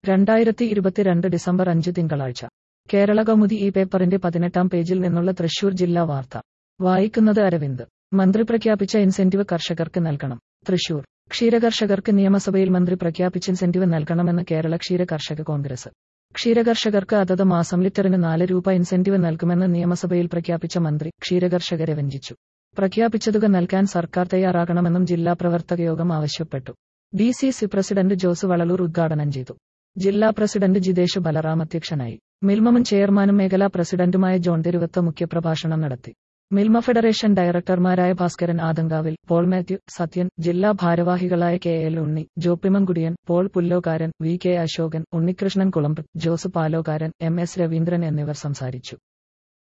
രണ്ടായിരത്തി ഇരുപത്തിരണ്ട് ഡിസംബർ അഞ്ച് തിങ്കളാഴ്ച കേരള കൗമുദി ഈ പേപ്പറിന്റെ പതിനെട്ടാം പേജിൽ നിന്നുള്ള തൃശൂർ ജില്ലാ വാർത്ത വായിക്കുന്നത് അരവിന്ദ് മന്ത്രി പ്രഖ്യാപിച്ച ഇൻസെന്റീവ് കർഷകർക്ക് നൽകണം തൃശൂർ ക്ഷീരകർഷകർക്ക് നിയമസഭയിൽ മന്ത്രി പ്രഖ്യാപിച്ച ഇൻസെന്റീവ് നൽകണമെന്ന് കേരള ക്ഷീര കർഷക കോൺഗ്രസ് ക്ഷീരകർഷകർക്ക് അതത് മാസം ലിറ്ററിന് നാല് രൂപ ഇൻസെന്റീവ് നൽകുമെന്ന് നിയമസഭയിൽ പ്രഖ്യാപിച്ച മന്ത്രി ക്ഷീരകർഷകരെ വഞ്ചിച്ചു പ്രഖ്യാപിച്ച തുക നൽകാൻ സർക്കാർ തയ്യാറാകണമെന്നും ജില്ലാ പ്രവർത്തക യോഗം ആവശ്യപ്പെട്ടു D C C president Jose Vallur ഉദ്ഘാടനം ചെയ്തു ജില്ലാ പ്രസിഡന്റ് ജിതേഷ് ബലറാം അധ്യക്ഷനായി മിൽമമുൻ ചെയർമാനും മേഖലാ പ്രസിഡന്റുമായ ജോൺ തെരുവത്ത മുഖ്യപ്രഭാഷണം നടത്തി മിൽമ ഫെഡറേഷൻ ഡയറക്ടർമാരായ ഭാസ്കരൻ ആദങ്കാവിൽ പോൾ മാത്യു സത്യൻ ജില്ലാ ഭാരവാഹികളായ K L Unni Joppimankudiyan Paul Pullokaran V K Ashokan Unnikrishnan Kulambu Jose Palokaran M S Raveendran എന്നിവർ സംസാരിച്ചു